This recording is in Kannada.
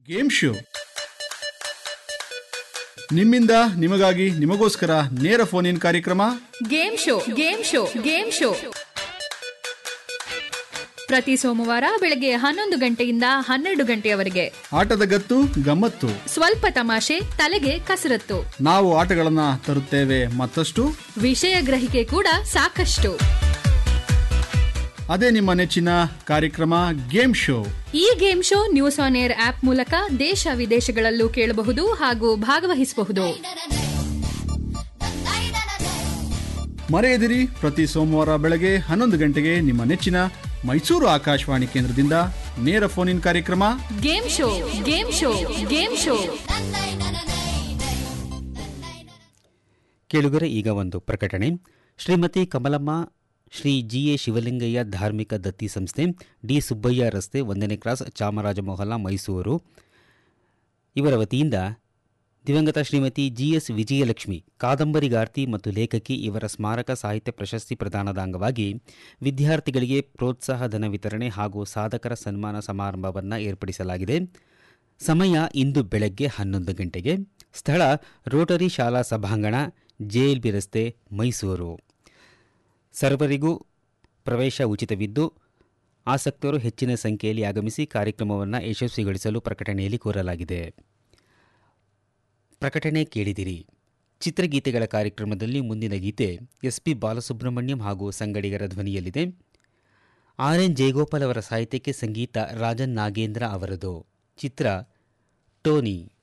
ಗೇಮ್ ಶೋ ನಿಮ್ಮಿಂದ ನಿಮಗಾಗಿ ನಿಮಗೋಸ್ಕರ ನೇರ ಫೋನ್ ಇನ್ ಕಾರ್ಯಕ್ರಮ game show game show game show ಪ್ರತಿ ಸೋಮವಾರ ಬೆಳಗ್ಗೆ ಹನ್ನೊಂದು ಗಂಟೆಯಿಂದ ಹನ್ನೆರಡು ಗಂಟೆಯವರೆಗೆ ಆಟದ ಗತ್ತು ಗಮ್ಮತ್ತು ಸ್ವಲ್ಪ ತಮಾಷೆ ತಲೆಗೆ ಕಸರತ್ತು ನಾವು ಆಟಗಳನ್ನ ತರುತ್ತೇವೆ ಮತ್ತಷ್ಟು ವಿಷಯ ಗ್ರಹಿಕೆ ಕೂಡ ಸಾಕಷ್ಟು ಅದೇ ನಿಮ್ಮ ನೆಚ್ಚಿನ ಕಾರ್ಯಕ್ರಮ ಗೇಮ್ ಶೋ ಈ game show news on air app ಮೂಲಕ ದೇಶ ವಿದೇಶಗಳಲ್ಲೂ ಕೇಳಬಹುದು ಹಾಗೂ ಭಾಗವಹಿಸಬಹುದು ಮರೆಯದಿರಿ ಪ್ರತಿ ಸೋಮವಾರ ಬೆಳಗ್ಗೆ ಹನ್ನೊಂದು ಗಂಟೆಗೆ ನಿಮ್ಮ ನೆಚ್ಚಿನ ಮೈಸೂರು ಆಕಾಶವಾಣಿ ಕೇಂದ್ರದಿಂದ ನೇರ ಫೋನ್ ಇನ್ ಕಾರ್ಯಕ್ರಮ game show game show game show ಕೇಳುಗರೆ ಈಗ ಒಂದು ಪ್ರಕಟಣೆ ಶ್ರೀಮತಿ ಕಮಲಮ್ಮ ಶ್ರೀ ಜಿ ಎ ಶಿವಲಿಂಗಯ್ಯ ಧಾರ್ಮಿಕ ದತ್ತಿ ಸಂಸ್ಥೆ ಡಿ ಸುಬ್ಬಯ್ಯ ರಸ್ತೆ ಒಂದನೇ ಕ್ರಾಸ್ ಚಾಮರಾಜ ಮೊಹಲ್ಲಾ ಮೈಸೂರು ಇವರ ವತಿಯಿಂದ ದಿವಂಗತ ಶ್ರೀಮತಿ ಜಿ ಎಸ್ ವಿಜಯಲಕ್ಷ್ಮಿ ಕಾದಂಬರಿಗಾರ್ತಿ ಮತ್ತು ಲೇಖಕಿ ಇವರ ಸ್ಮಾರಕ ಸಾಹಿತ್ಯ ಪ್ರಶಸ್ತಿ ಪ್ರದಾನದ ಅಂಗವಾಗಿ ವಿದ್ಯಾರ್ಥಿಗಳಿಗೆ ಪ್ರೋತ್ಸಾಹ ಧನ ವಿತರಣೆ ಹಾಗೂ ಸಾಧಕರ ಸನ್ಮಾನ ಸಮಾರಂಭವನ್ನು ಏರ್ಪಡಿಸಲಾಗಿದೆ ಸಮಯ ಇಂದು ಬೆಳಗ್ಗೆ ಹನ್ನೊಂದು ಗಂಟೆಗೆ ಸ್ಥಳ ರೋಟರಿ ಶಾಲಾ ಸಭಾಂಗಣ ಜೆಎಲ್ಬಿ ರಸ್ತೆ ಮೈಸೂರು ಸರ್ವರಿಗೂ ಪ್ರವೇಶ ಉಚಿತವಿದ್ದು ಆಸಕ್ತರು ಹೆಚ್ಚಿನ ಸಂಖ್ಯೆಯಲ್ಲಿ ಆಗಮಿಸಿ ಕಾರ್ಯಕ್ರಮವನ್ನು ಯಶಸ್ವಿಗೊಳಿಸಲು ಪ್ರಕಟಣೆಯಲ್ಲಿ ಕೋರಲಾಗಿದೆ ಪ್ರಕಟಣೆ ಕೇಳಿದಿರಿ ಚಿತ್ರಗೀತೆಗಳ ಕಾರ್ಯಕ್ರಮದಲ್ಲಿ ಮುಂದಿನ ಗೀತೆ ಎಸ್ ಪಿ ಬಾಲಸುಬ್ರಹ್ಮಣ್ಯಂ ಹಾಗೂ ಸಂಗಡಿಗರ ಧ್ವನಿಯಲ್ಲಿದೆ ಆರ್ ಎನ್ ಜಯಗೋಪಾಲ್ ಅವರ ಸಾಹಿತ್ಯಕ್ಕೆ ಸಂಗೀತ ರಾಜನ್ ನಾಗೇಂದ್ರ ಅವರದು ಚಿತ್ರ ಟೋನಿ